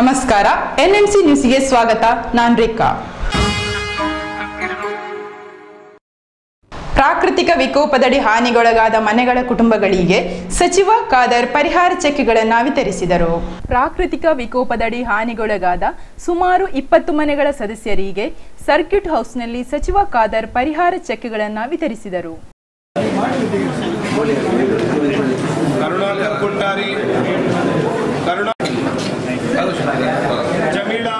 ನಮಸ್ಕಾರ ಎನ್ಎಂಸಿ ನ್ಯೂಸ್ಗೆ ಸ್ವಾಗತ ನಾನ್ ರೇಖಾ ಪ್ರಾಕೃತಿಕ ವಿಕೋಪದಡಿ ಹಾನಿಗೊಳಗಾದ ಮನೆಗಳ ಕುಟುಂಬಗಳಿಗೆ ಸಚಿವ ಖಾದರ್ ಪರಿಹಾರ ಚೆಕ್ಗಳನ್ನು ವಿತರಿಸಿದರು ಪ್ರಾಕೃತಿಕ ವಿಕೋಪದಡಿ ಹಾನಿಗೊಳಗಾದ ಸುಮಾರು ಇಪ್ಪತ್ತು ಮನೆಗಳ ಸದಸ್ಯರಿಗೆ ಸರ್ಕ್ಯೂಟ್ ಹೌಸ್ನಲ್ಲಿ ಸಚಿವ ಖಾದರ್ ಪರಿಹಾರ ಚೆಕ್ಗಳನ್ನು ವಿತರಿಸಿದರು ಕರುಣಾಕರ್ ಕುಂಟಾರಿ ಕರುಣಾ ಜಮೀಲಾ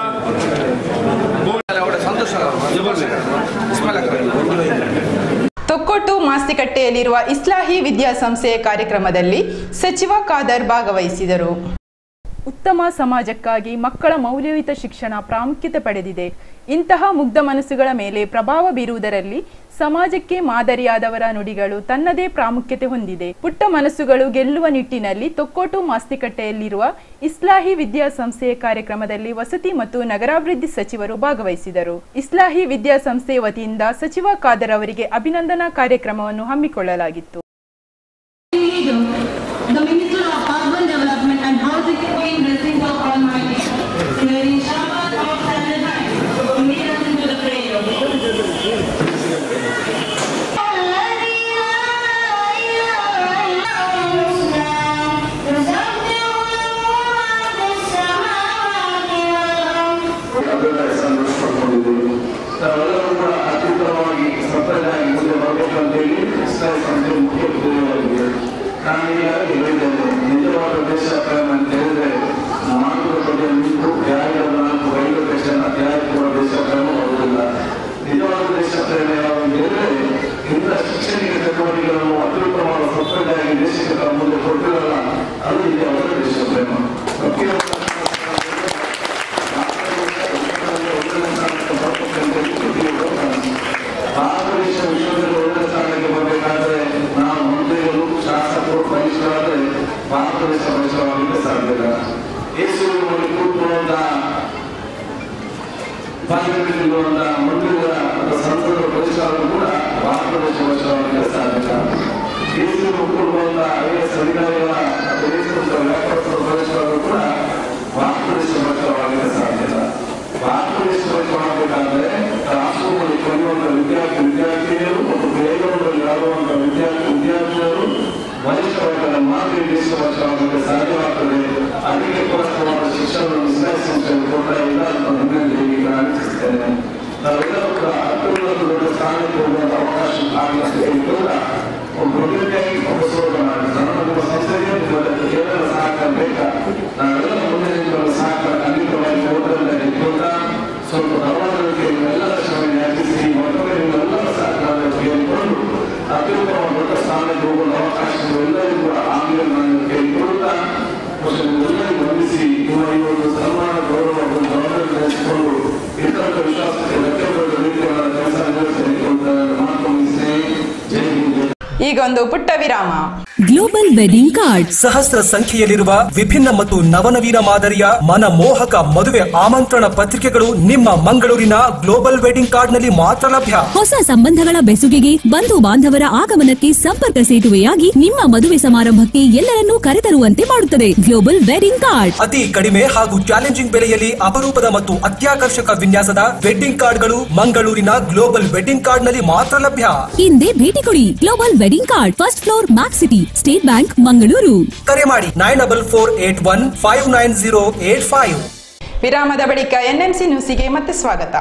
ತೊಕ್ಕೊಟ್ಟು ಮಾಸ್ತಿಕಟ್ಟೆಯಲ್ಲಿರುವ ಇಸ್ಲಾಹಿ ವಿದ್ಯಾಸಂಸ್ಥೆಯ ಕಾರ್ಯಕ್ರಮದಲ್ಲಿ ಸಚಿವ ಖಾದರ್ ಭಾಗವಹಿಸಿದರು ಉತ್ತಮ ಸಮಾಜಕ್ಕಾಗಿ ಮಕ್ಕಳ ಮೌಲ್ಯಯುತ ಶಿಕ್ಷಣ ಪ್ರಾಮುಖ್ಯತೆ ಪಡೆದಿದೆ ಇಂತಹ ಮುಗ್ಧ ಮನಸ್ಸುಗಳ ಮೇಲೆ ಪ್ರಭಾವ ಬೀರುವುದರಲ್ಲಿ ಸಮಾಜಕ್ಕೆ ಮಾದರಿಯಾದವರ ನುಡಿಗಳು ತನ್ನದೇ ಪ್ರಾಮುಖ್ಯತೆ ಹೊಂದಿದೆ ಪುಟ್ಟ ಮನಸ್ಸುಗಳು ಗೆಲ್ಲುವ ನಿಟ್ಟಿನಲ್ಲಿ ತೊಕ್ಕೋಟು ಮಾಸ್ತಿಕಟ್ಟೆಯಲ್ಲಿರುವ ಇಸ್ಲಾಹಿ ವಿದ್ಯಾಸಂಸ್ಥೆಯ ಕಾರ್ಯಕ್ರಮದಲ್ಲಿ ವಸತಿ ಮತ್ತು ನಗರಾಭಿವೃದ್ಧಿ ಸಚಿವರು ಭಾಗವಹಿಸಿದರು ಇಸ್ಲಾಹಿ ವಿದ್ಯಾಸಂಸ್ಥೆ ವತಿಯಿಂದ ಸಚಿವ ಖಾದರ್ ಅವರಿಗೆ ಅಭಿನಂದನಾ ಕಾರ್ಯಕ್ರಮವನ್ನು ಹಮ್ಮಿಕೊಳ್ಳಲಾಗಿತ್ತು the Minister of Urban Development and Housing Queen Blessings of Almighty, Mary Shaban of Sanadine, to lead us into the prayer. ಅಭ್ಯರ್ಥಿಗಳನ್ನು ಪಡ್ಕೊಂಡಿದ್ದೀವಿ ನಾವೆಲ್ಲರೂ ಕೂಡ ಅತ್ಯುತ್ತಮವಾಗಿ ಸಫಲರಾಗಿ ಮುಂದೆ ಬರಬೇಕು ಅಂತೇಳಿ ಇಸ್ಲಾಂ ಸಂಸ್ಥೆ ಮುಖ್ಯ ಉದ್ದೇಶವಾಗಿದೆ ನಾನು ಈಗಾಗಲೇ ಹೇಳಿದ್ದೇನೆ ನಿಜವಾದ ದೇಶ ಪ್ರೇಮ ಅಂತ ಹೇಳಿದ್ರೆ ಮಾತುಗಳ ಬಗ್ಗೆ ನಿಂತು ಯಾರಿಗೂ ನಾಲ್ಕು ರೈಲು ಸ್ಟೇಷನ್ ಯಾರು ಕೂಡ ದೇಶ ಪ್ರೇಮ ಬರುವುದಿಲ್ಲ ನಿಜವಾದ ದೇಶ ಪ್ರೇಮ ಯಾವುದು ಅಂತ ಹೇಳಿದ್ರೆ ಇಂಥ ಶಿಕ್ಷಣಿಕ ಚಟುವಟಿಕೆಗಳನ್ನು ಅತ್ಯುತ್ತಮವಾದ ಸಫಲರಾಗಿ ದೇಶಕ್ಕೆ ತಾವು ಮುಂದೆ ಕೊಟ್ಟಿರಲ್ಲ ಅದು ನಿಜವಾದ ದೇಶ ಪ್ರೇಮ ಪ್ರತಿಯೊಬ್ಬ ಭಾರತದೇಶ ವಿಶ್ವದಲ್ಲಿ ಒಳ್ಳೆ ಸ್ಥಾನಕ್ಕೆ ಬರಬೇಕಾದ್ರೆ ನಾವು ಮಂತ್ರಿಗಳು ಶಾಸಕರು ಬಯಸುವಾದ್ರೆ ಭಾರತ ದೇಶ ಬಯಸುವಾಗಲಿಕ್ಕೆ ಸಾಧ್ಯವಿಲ್ಲ ಯೇಸುವಿನಲ್ಲಿ ಕೂತ್ಕೊಳ್ಳುವಂತ ಪಾರ್ಲಿಮೆಂಟ್ನಲ್ಲಿರುವಂತ ಮಂತ್ರಿಗಳ ಅಥವಾ ಸಂಸದರ ಬಹಿಷ್ಕಾರಗಳು ಕೂಡ ಭಾರತ ದೇಶ ಬಯಸುವಾಗಲಿಕ್ಕೆ ಸಾಧ್ಯವಿಲ್ಲ ಯೇಸುವಿನ ಕೂಡುವಂತ ಐ ಎಸ್ ಅಧಿಕಾರಿಗಳ ಅಥವಾ ಯೇಸುವಂತ ವ್ಯಾಪಾರಸ್ಥರ ಬಹಿಷ್ಕಾರಗಳು ಕೂಡ ಭಾರತ ದೇಶ ಬಯಸುವಾಗಲಿಕ್ಕೆ ಸಾಧ್ಯವಿಲ್ಲ ಭಾರತ ದೇಶ ಮಾಡಬೇಕಾದ್ರೆ ರಾಷ್ಟ್ರದಲ್ಲಿ ಕಲಿಯುವಂತ ವಿದ್ಯಾರ್ಥಿ ವಿದ್ಯಾರ್ಥಿನಿಯರು ಮತ್ತು ಬೇಗದಲ್ಲಿ ಆಗುವಂತ ವಿದ್ಯಾರ್ಥಿ ವಿದ್ಯಾರ್ಥಿನಿಯರು ವರಿಷ್ಠವಾದ ಮಾದರಿ ದೇಶ ಭಾಷೆ ಸಾಧ್ಯವಾಗ್ತದೆ ಅದಕ್ಕೆ ಪೂರಕವಾದ ಶಿಕ್ಷಣವನ್ನು ಇಸ್ಲಾಂ ಸಂಸ್ಥೆಯಲ್ಲಿ ಕೊಡ್ತಾ ಇಲ್ಲ ಅಂತ ನಿಮ್ಮಲ್ಲಿ ಈಗ ಅನಿಸುತ್ತೇನೆ ನಾವೆಲ್ಲರೂ ಕೂಡ ಅತ್ಯುನ್ನತ ದೊಡ್ಡ ಸ್ಥಾನಕ್ಕೆ ಹೋಗುವಂತ ಅವಕಾಶ ಆಗಲಿಕ್ಕೆ ಕೂಡ ಒಂದು ದೊಡ್ಡದಾಗಿ ಪ್ರೊಫೆಸರ್ ನನ್ನ ನಿಮ್ಮ ಸಂಸ್ಥೆಗೆ ನಿಮ್ಮ ಏನೆಲ್ಲ ಸಹಕಾರ ಬೇಕಾ ನಾವೆಲ್ಲ ಮುಂದೆ ನಿಮ್ಮಲ್ಲಿ ಸಹಕಾರ ಖಂಡಿತವಾಗಿ ಹೋದಲ್ಲಿ ಕೂಡ ಸ್ವಲ್ಪ ಧರ್ಮಗಳಿಗೆ ನಿಮ್ಮೆಲ್ಲರ ಶ್ರಮ ನ್ಯಾಯಿಸಿ ಮತ್ತೊಮ್ಮೆ ನಿಮ್ಮೆಲ್ಲರ ಸಹಕಾರ ಕೇಳಿಕೊಂಡು ಅತ್ಯುತ್ತಮ ದೊಡ್ಡ ಸ್ಥಾನಕ್ಕೆ ಹೋಗುವ ಅವಕಾಶ ಎಲ್ಲರಿಗೂ ಕೂಡ ಆಗಲಿ ನಾನು ಕೇಳಿಕೊಳ್ಳುತ್ತಾ ಮತ್ತು ನಿಮ್ಮೆಲ್ಲರಿಗೂ ವಂದಿಸಿ ನಿಮ್ಮ ಈ ಒಂದು ಸನ್ಮಾನ ಗೌರವ ಒಂದು ಜವಾಬ್ದಾರಿ ನಡೆಸಿಕೊಂಡು ಇತರ ವಿಶ್ವಾಸಕ್ಕೆ ಲೆಕ್ಕ ಬರುವ ರೀತಿಯ ಕೆಲಸ ನಿರ್ವಹಿಸಲಿಕ್ಕೆ ಅಂತ ಮಾತು ಮುಗಿಸ್ತೇನೆ ಜೈ ಹಿಂದ್ ಜೈ ಈಗ ಒಂದು ಪುಟ್ಟ ವಿರಾಮ ಗ್ಲೋಬಲ್ ವೆಡ್ಡಿಂಗ್ ಕಾರ್ಡ್ ಸಹಸ್ರ ಸಂಖ್ಯೆಯಲ್ಲಿರುವ ವಿಭಿನ್ನ ಮತ್ತು ನವನವೀನ ಮಾದರಿಯ ಮನಮೋಹಕ ಮದುವೆ ಆಮಂತ್ರಣ ಪತ್ರಿಕೆಗಳು ನಿಮ್ಮ ಮಂಗಳೂರಿನ ಗ್ಲೋಬಲ್ ವೆಡ್ಡಿಂಗ್ ಕಾರ್ಡ್ ನಲ್ಲಿ ಮಾತ್ರ ಲಭ್ಯ ಹೊಸ ಸಂಬಂಧಗಳ ಬೆಸುಗೆಗೆ ಬಂಧು ಬಾಂಧವರ ಆಗಮನಕ್ಕೆ ಸಂಪರ್ಕ ಸೇತುವೆಯಾಗಿ ನಿಮ್ಮ ಮದುವೆ ಸಮಾರಂಭಕ್ಕೆ ಎಲ್ಲರನ್ನೂ ಕರೆತರುವಂತೆ ಮಾಡುತ್ತದೆ ಗ್ಲೋಬಲ್ ವೆಡ್ಡಿಂಗ್ ಕಾರ್ಡ್ ಅತಿ ಕಡಿಮೆ ಹಾಗೂ ಚಾಲೆಂಜಿಂಗ್ ಬೆಲೆಯಲ್ಲಿ ಅಪರೂಪದ ಮತ್ತು ಅತ್ಯಾಕರ್ಷಕ ವಿನ್ಯಾಸದ ವೆಡ್ಡಿಂಗ್ ಕಾರ್ಡ್ಗಳು ಮಂಗಳೂರಿನ ಗ್ಲೋಬಲ್ ವೆಡ್ಡಿಂಗ್ ಕಾರ್ಡ್ ನಲ್ಲಿ ಮಾತ್ರ ಲಭ್ಯ ಹಿಂದೆ ಭೇಟಿ ಕೊಡಿ global wedding card first floor Mac City State Bank Mangaluru ಕರೆ ಮಾಡಿ nine double four eight one five nine zero eight five ವಿರಾಮದ ಬಳಿಕ ಎನ್ಎಂಸಿ ನ್ಯೂಸಿಗೆ ಮತ್ತೆ ಸ್ವಾಗತ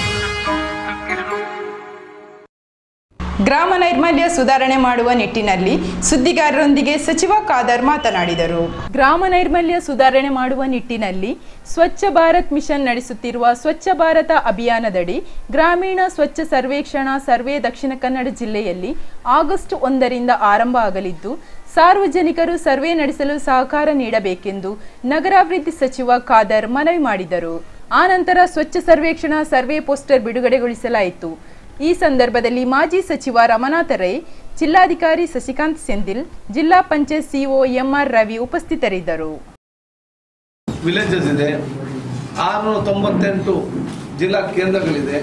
ಗ್ರಾಮ ನೈರ್ಮಲ್ಯ ಸುಧಾರಣೆ ಮಾಡುವ ನಿಟ್ಟಿನಲ್ಲಿ ಸುದ್ದಿಗಾರರೊಂದಿಗೆ ಸಚಿವ ಖಾದರ್ ಮಾತನಾಡಿದರು ಗ್ರಾಮ ನೈರ್ಮಲ್ಯ ಸುಧಾರಣೆ ಮಾಡುವ ನಿಟ್ಟಿನಲ್ಲಿ ಸ್ವಚ್ಛ ಭಾರತ್ ಮಿಷನ್ ನಡೆಸುತ್ತಿರುವ ಸ್ವಚ್ಛ ಭಾರತ ಅಭಿಯಾನದಡಿ ಗ್ರಾಮೀಣ ಸ್ವಚ್ಛ ಸರ್ವೇಕ್ಷಣಾ ಸರ್ವೆ ದಕ್ಷಿಣ ಕನ್ನಡ ಜಿಲ್ಲೆಯಲ್ಲಿ ಆಗಸ್ಟ್ ಒಂದರಿಂದ ಆರಂಭ ಆಗಲಿದ್ದು ಸಾರ್ವಜನಿಕರು ಸರ್ವೆ ನಡೆಸಲು ಸಹಕಾರ ನೀಡಬೇಕೆಂದು ನಗರಾಭಿವೃದ್ಧಿ ಸಚಿವ ಖಾದರ್ ಮನವಿ ಮಾಡಿದರು ಆನಂತರ ಸ್ವಚ್ಛ ಸರ್ವೇಕ್ಷಣಾ ಸರ್ವೆ ಪೋಸ್ಟರ್ ಬಿಡುಗಡೆಗೊಳಿಸಲಾಯಿತು ಈ ಸಂದರ್ಭದಲ್ಲಿ ಮಾಜಿ ಸಚಿವ ರಮನಾಥ ರೈ ಜಿಲ್ಲಾಧಿಕಾರಿ ಶಶಿಕಾಂತ್ ಸೆಂದಿಲ್ ಜಿಲ್ಲಾ ಪಂಚಾಯತ್ ಸಿಒ ಎಂಆರ್ ರವಿ ಉಪಸ್ಥಿತರಿದ್ದರು ವಿಲೇಜಸ್ ಇದೆ ಆರುನೂರ ತೊಂಬತ್ತೆಂಟು ಜಿಲ್ಲಾ ಕೇಂದ್ರಗಳಿದೆ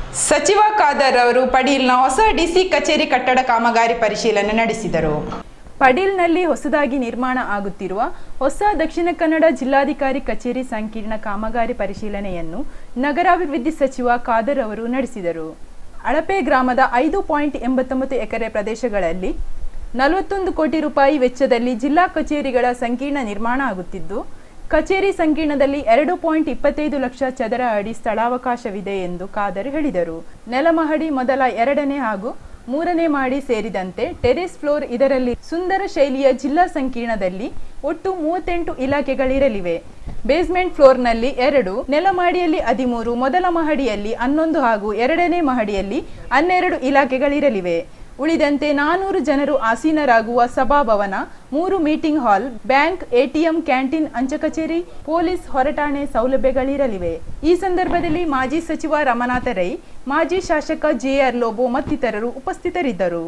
ಸಚಿವ ಖಾದರ್ ಅವರು ಪಡೀಲ್ನ ಹೊಸ ಡಿಸಿ ಕಚೇರಿ ಕಟ್ಟಡ ಕಾಮಗಾರಿ ಪರಿಶೀಲನೆ ನಡೆಸಿದರು ಪಡೀಲ್ನಲ್ಲಿ ಹೊಸದಾಗಿ ನಿರ್ಮಾಣ ಆಗುತ್ತಿರುವ ಹೊಸ ದಕ್ಷಿಣ ಕನ್ನಡ ಜಿಲ್ಲಾಧಿಕಾರಿ ಕಚೇರಿ ಸಂಕೀರ್ಣ ಕಾಮಗಾರಿ ಪರಿಶೀಲನೆಯನ್ನು ನಗರಾಭಿವೃದ್ಧಿ ಸಚಿವ ಖಾದರ್ ಅವರು ನಡೆಸಿದರು ಅಳಪೆ ಗ್ರಾಮದ ಐದು ಪಾಯಿಂಟ್ ಎಂಬತ್ತೊಂಬತ್ತು ಎಕರೆ ಪ್ರದೇಶಗಳಲ್ಲಿ ನಲವತ್ತೊಂದು ಕೋಟಿ ರೂಪಾಯಿ ವೆಚ್ಚದಲ್ಲಿ ಜಿಲ್ಲಾ ಕಚೇರಿಗಳ ಸಂಕೀರ್ಣ ನಿರ್ಮಾಣ ಆಗುತ್ತಿದ್ದು ಕಚೇರಿ ಸಂಕೀರ್ಣದಲ್ಲಿ ಎರಡು ಪಾಯಿಂಟ್ ಇಪ್ಪತ್ತೈದು ಲಕ್ಷ ಚದರ ಅಡಿ ಸ್ಥಳಾವಕಾಶವಿದೆ ಎಂದು ಖಾದರ್ ಹೇಳಿದರು ನೆಲಮಹಡಿ ಮೊದಲ ಎರಡನೇ ಹಾಗೂ ಮೂರನೇ ಮಾಡಿ ಸೇರಿದಂತೆ ಟೆರೇಸ್ ಫ್ಲೋರ್ ಇದರಲ್ಲಿ ಸುಂದರ ಶೈಲಿಯ ಜಿಲ್ಲಾ ಸಂಕೀರ್ಣದಲ್ಲಿ ಒಟ್ಟು ಮೂವತ್ತೆಂಟು ಇಲಾಖೆಗಳಿರಲಿವೆ ಬೇಸ್ಮೆಂಟ್ ಫ್ಲೋರ್ನಲ್ಲಿ ಎರಡು ನೆಲಮಹಡಿಯಲ್ಲಿ ಹದಿಮೂರು ಮೊದಲ ಮಹಡಿಯಲ್ಲಿ ಹನ್ನೊಂದು ಹಾಗೂ ಎರಡನೇ ಮಹಡಿಯಲ್ಲಿ ಹನ್ನೆರಡು ಇಲಾಖೆಗಳಿರಲಿವೆ ಉಳಿದಂತೆ ನಾನೂರು ಜನರು ಆಸೀನರಾಗುವ ಸಭಾಭವನ ಮೂರು meeting hall bank ATM canteen ಅಂಚೆ ಪೊಲೀಸ್ ಹೊರಟಾಣೆ ಸೌಲಭ್ಯಗಳಿರಲಿವೆ ಈ ಸಂದರ್ಭದಲ್ಲಿ ಮಾಜಿ ಸಚಿವ ರಮನಾಥ ರೈ ಮಾಜಿ ಶಾಸಕ ಜೆಆರ್ ಲೋಬೋ ಮತ್ತಿತರರು ಉಪಸ್ಥಿತರಿದ್ದರು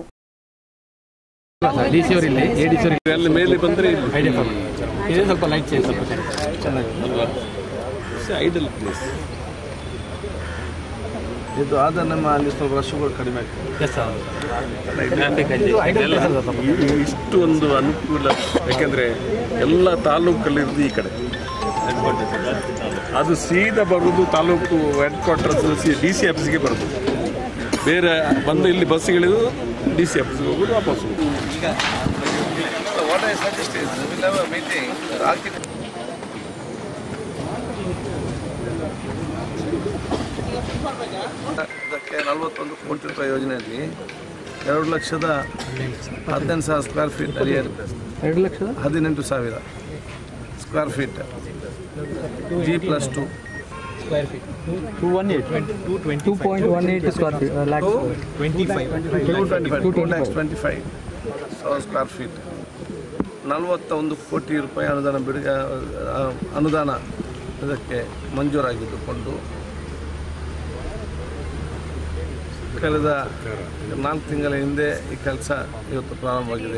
ಡಿ ಸಿ ಅವರು ಇಲ್ಲಿ ಎ ಡಿ ಸಿ ಅಲ್ಲಿ ಮೇಲೆ ಬಂದರೆ ಐಡಿಯಾ ಇದೇ ಸ್ವಲ್ಪ ಲೈಟ್ ಚೇಂಜ್ ಸ್ವಲ್ಪ ಐಡಲ್ ಪ್ಲೇಸ್ ಇದು ಆದ ನಮ್ಮ ಅಲ್ಲಿ ಸ್ವಲ್ಪ ರಶ್ಗಳು ಕಡಿಮೆ ಆಗ್ತದೆ ಎಸ್ ಸರ್ ಇದು ಇಷ್ಟು ಒಂದು ಅನುಕೂಲ ಯಾಕೆಂದ್ರೆ ಎಲ್ಲ ತಾಲೂಕಲ್ಲಿರೋದು ಈ ಕಡೆ ಅದು ಸೀದಾ ಬರುವುದು taluk headquarters D C ಆಫೀಸ್ಗೆ ಬರೋದು ಬೇರೆ ಬಂದು ಇಲ್ಲಿ ಬಸ್ಸಿಗಳಿದು ಡಿ ಸಿ ಆಫೀಸ್ಗೆ ಹೋಗೋದು ವಾಪಸ್ ಹೋಗೋದು what I suggest is will have a meeting ಇದಕ್ಕೆ ನಲವತ್ತೊಂದು ಕೋಟಿ ರೂಪಾಯಿ ಯೋಜನೆಯಲ್ಲಿ ಎರಡು ಲಕ್ಷದ ಹದಿನೆಂಟು ಸಾವಿರ ಸ್ಕ್ವೇರ್ ಫೀಟ್ ಅಡಿಯಲ್ಲಿ ಎರಡು ಲಕ್ಷದ ಹದಿನೆಂಟು ಸಾವಿರ square feet G plus two square feet two one eight two twenty two point one eight square feet lakh twenty five two twenty five two lakhs twenty five ಸಾವಿರ ಸ್ಕ್ವೇರ್ ಫೀಟ್ ನಲವತ್ತೊಂದು ಕೋಟಿ ರೂಪಾಯಿ ಅನುದಾನ ಬಿಡುಗ ಆ, ಅನುದಾನ ಇದಕ್ಕೆ ಮಂಜೂರಾಗಿದ್ದುಕೊಂಡು ಕಳೆದ ನಾಲ್ಕು ತಿಂಗಳ ಹಿಂದೆ ಈ ಕೆಲಸ ಇವತ್ತು ಪ್ರಾರಂಭವಾಗಿದೆ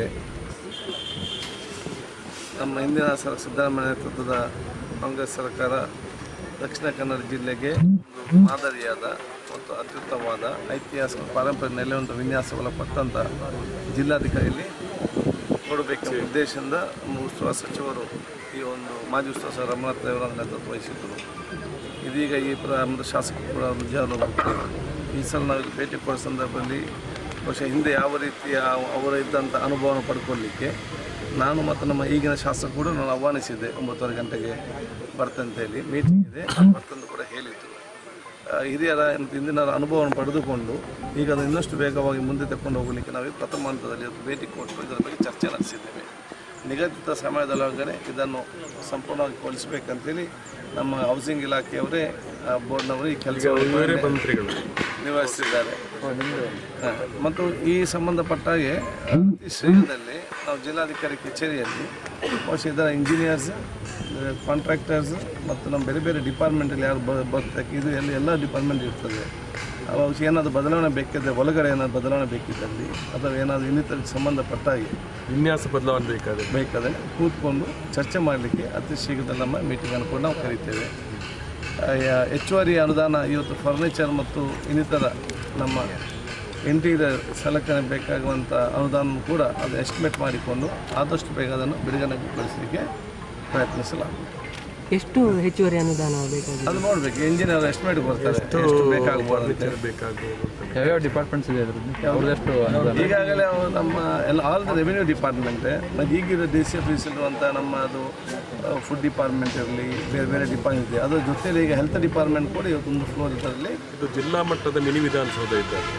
ನಮ್ಮ ಹಿಂದಿನ ಸರ ಸಿದ್ದರಾಮಯ್ಯ ನೇತೃತ್ವದ ಕಾಂಗ್ರೆಸ್ ಸರ್ಕಾರ ದಕ್ಷಿಣ ಕನ್ನಡ ಜಿಲ್ಲೆಗೆ ಒಂದು ಮಾದರಿಯಾದ ಮತ್ತು ಅತ್ಯುತ್ತಮವಾದ ಐತಿಹಾಸಿಕ ಪಾರಂಪರಿಕ ನೆಲೆಯೊಂದು ವಿನ್ಯಾಸ ಒಳಪಟ್ಟಂಥ ಜಿಲ್ಲಾಧಿಕಾರಿಯಲ್ಲಿ ಕೊಡಬೇಕೆಂಬ ಉದ್ದೇಶದಿಂದ ನಮ್ಮ ಉಸ್ತುವಾರಿ ಸಚಿವರು ಈ ಒಂದು ಮಾಜಿ ಉಸ್ತುವಾರಿ ಸಚಿವ ರಮನಾಥ್ ಅವರ ನೇತೃತ್ವ ವಹಿಸಿದ್ದರು ಇದೀಗ ಈ ಪ್ರಾರಂಭದ ಶಾಸಕರು ಕೂಡ ವಿಜಯವನ್ನು ಈ ಸಲ ನಾವು ಇಲ್ಲಿ ಭೇಟಿ ಕೊಡೋ ಸಂದರ್ಭದಲ್ಲಿ ಬಹುಶಃ ಹಿಂದೆ ಯಾವ ರೀತಿಯ ಅವರ ಇದ್ದಂಥ ಅನುಭವವನ್ನು ಪಡ್ಕೊಳ್ಳಿಕ್ಕೆ ನಾನು ಮತ್ತು ನಮ್ಮ ಈಗಿನ ಶಾಸಕ ಕೂಡ ನಾನು ಆಹ್ವಾನಿಸಿದ್ದೆ ಒಂಬತ್ತುವರೆ ಗಂಟೆಗೆ ಬರ್ತೇನೆ ಅಂತ ಹೇಳಿ ಮೀಟಿಂಗ್ ಇದೆ ಬರ್ತಂದು ಕೂಡ ಹೇಳಿದ್ದು ಆ, ಹಿರಿಯರ ಹಿಂದಿನ ಅನುಭವವನ್ನು ಪಡೆದುಕೊಂಡು ಈಗ ಅದನ್ನು ಇನ್ನಷ್ಟು ವೇಗವಾಗಿ ಮುಂದೆ ತಕೊಂಡು ಹೋಗಲಿಕ್ಕೆ ನಾವು ಪ್ರಥಮ ಹಂತದಲ್ಲಿ ಇವತ್ತು ಭೇಟಿ ಕೊಟ್ಟು ಇದರ ಬಗ್ಗೆ ಚರ್ಚೆ ನಡೆಸಿದ್ದೇವೆ ನಿಗದಿತ ಸಮಯದೊಳಗಡೆ ಇದನ್ನು ಸಂಪೂರ್ಣವಾಗಿ ಕೊಲಿಸಬೇಕಂತೇಳಿ ನಮ್ಮ ಹೌಸಿಂಗ್ ಇಲಾಖೆಯವರೇ ಆ, ಬೋರ್ಡ್ನವರು ಈ ಕೆಲಸ ಮಂತ್ರಿಗಳು ನಿರ್ವಹಿಸಿದ್ದಾರೆ ಹಾ, ಮತ್ತು ಈ ಸಂಬಂಧಪಟ್ಟ ಹಾಗೆ ಅತಿ ಶೀಘ್ರದಲ್ಲಿ ನಾವು ಜಿಲ್ಲಾಧಿಕಾರಿ ಕಚೇರಿಯಲ್ಲಿ ಬಹುಶಃ ಇದರ ಇಂಜಿನಿಯರ್ಸ್ ಕಾಂಟ್ರಾಕ್ಟರ್ಸ್ ಮತ್ತು ನಮ್ಮ ಬೇರೆ ಬೇರೆ ಡಿಪಾರ್ಟ್ಮೆಂಟಲ್ಲಿ ಯಾರು ಬ ಬರ್ತಕ್ಕೆ ಇದು ಎಲ್ಲ ಎಲ್ಲ ಡಿಪಾರ್ಟ್ಮೆಂಟ್ ಇರ್ತದೆ ಅವಾಗ ಏನಾದರೂ ಬದಲಾವಣೆ ಬೇಕಿದ್ದರೆ ಒಳಗಡೆ ಏನಾದರೂ ಬದಲಾವಣೆ ಬೇಕಿದ್ದಲ್ಲಿ ಅಥವಾ ಏನಾದರೂ ಇನ್ನಿತರ ಸಂಬಂಧಪಟ್ಟ ಹಾಗೆ ವಿನ್ಯಾಸ ಬದಲಾವಣೆ ಬೇಕಾದ್ರೆ ಬೇಕಾದರೆ ಕೂತ್ಕೊಂಡು ಚರ್ಚೆ ಮಾಡಲಿಕ್ಕೆ ಅತಿ ಶೀಘ್ರದಲ್ಲಿ ನಮ್ಮ ಮೀಟಿಂಗನ್ನು ಕೂಡ ನಾವು ಕರಿತೇವೆ ಆ, ಯಾ- ಹೆಚ್ಚುವರಿ ಅನುದಾನ ಇವತ್ತು ಫರ್ನಿಚರ್ ಮತ್ತು ಇನ್ನಿತರ ನಮ್ಮ ಇಂಟೀರಿಯರ್ ಸಲಕರಣೆ ಬೇಕಾಗುವಂಥ ಅನುದಾನ ಕೂಡ ಅದು ಎಸ್ಟಿಮೇಟ್ ಮಾಡಿಕೊಂಡು ಆದಷ್ಟು ಬೇಗ ಅದನ್ನು ಬಿಡುಗಡೆಗೊಳಿಸಲಿಕ್ಕೆ ಪ್ರಯತ್ನಿಸಲಾಗುತ್ತದೆ ಎಷ್ಟು ಹೆಚ್ಚುವರಿ ಅನುದಾನ ಬೇಕಾಗಿದೆ ಅದು ನೋಡಬೇಕು ಇಂಜಿನಿಯರ್ ಎಸ್ಟಿಮೇಟ್ ಬರ್ತಾರೆ ಎಷ್ಟು ಬೇಕಾಗ್ಬೋದು ಅಂತೇಳಿ ಯಾವ್ಯಾವ ಡಿಪಾರ್ಟ್ಮೆಂಟ್ಸ್ ಇದೆ ಅದ್ರದ್ದು ಅವ್ರದ್ದೆಷ್ಟು ಅನುದಾನ ಈಗಾಗಲೇ ಅವು ನಮ್ಮ ಎಲ್ಲ ಆಲ್ ದ ರೆವಿನ್ಯೂ ಡಿಪಾರ್ಟ್ಮೆಂಟ್ ಮತ್ತು ಈಗಿರೋ ಡಿ ಸಿ ಆಫೀಸ್ ಇರುವಂಥ ನಮ್ಮ ಅದು ಫುಡ್ ಡಿಪಾರ್ಟ್ಮೆಂಟ್ ಇರಲಿ ಬೇರೆ ಬೇರೆ ಡಿಪಾರ್ಟ್ಮೆಂಟ್ ಇದೆ ಅದ್ರ ಜೊತೆಲಿ ಈಗ ಹೆಲ್ತ್ ಡಿಪಾರ್ಟ್ಮೆಂಟ್ ಕೂಡ ಇವತ್ತೊಂದು ಫ್ಲೋರ್ ಇದರಲ್ಲಿ ಇದು ಜಿಲ್ಲಾ ಮಟ್ಟದ ಮಿನಿ ವಿಧಾನಸೌಧ ಇದ್ದಾರೆ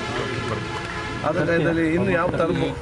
ಆದ ಟೈಮಲ್ಲಿ ಇನ್ನು ಯಾವ ತರಬಹುದು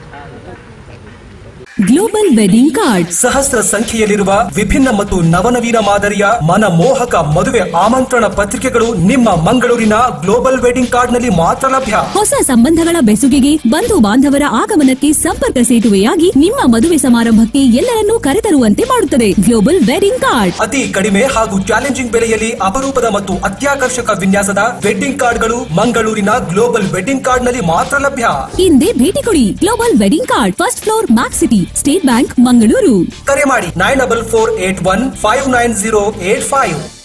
ಗ್ಲೋಬಲ್ ವೆಡ್ಡಿಂಗ್ ಕಾರ್ಡ್ ಸಹಸ್ರ ಸಂಖ್ಯೆಯಲ್ಲಿರುವ ವಿಭಿನ್ನ ಮತ್ತು ನವನವೀನ ಮಾದರಿಯ ಮನಮೋಹಕ ಮದುವೆ ಆಮಂತ್ರಣ ಪತ್ರಿಕೆಗಳು ನಿಮ್ಮ ಮಂಗಳೂರಿನ ಗ್ಲೋಬಲ್ ವೆಡ್ಡಿಂಗ್ ಕಾರ್ಡ್ ನಲ್ಲಿ ಮಾತ್ರ ಲಭ್ಯ ಹೊಸ ಸಂಬಂಧಗಳ ಬೆಸುಗೆಗೆ ಬಂಧು ಬಾಂಧವರ ಆಗಮನಕ್ಕೆ ಸಂಪರ್ಕ ಸೇತುವೆಯಾಗಿ ನಿಮ್ಮ ಮದುವೆ ಸಮಾರಂಭಕ್ಕೆ ಎಲ್ಲರನ್ನೂ ಕರೆತರುವಂತೆ ಮಾಡುತ್ತದೆ ಗ್ಲೋಬಲ್ ವೆಡ್ಡಿಂಗ್ ಕಾರ್ಡ್ ಅತಿ ಕಡಿಮೆ ಹಾಗೂ ಚಾಲೆಂಜಿಂಗ್ ಬೆಲೆಯಲ್ಲಿ ಅಪರೂಪದ ಮತ್ತು ಅತ್ಯಾಕರ್ಷಕ ವಿನ್ಯಾಸದ ವೆಡ್ಡಿಂಗ್ ಕಾರ್ಡ್ಗಳು ಮಂಗಳೂರಿನ ಗ್ಲೋಬಲ್ ವೆಡ್ಡಿಂಗ್ ಕಾರ್ಡ್ ನಲ್ಲಿ ಮಾತ್ರ ಲಭ್ಯ ಹಿಂದೆ ಭೇಟಿ ಕೊಡಿ global wedding card first floor Mac City State Bank Mangaluru ಕರೆ ಮಾಡಿ nine double four eight one five nine zero eight five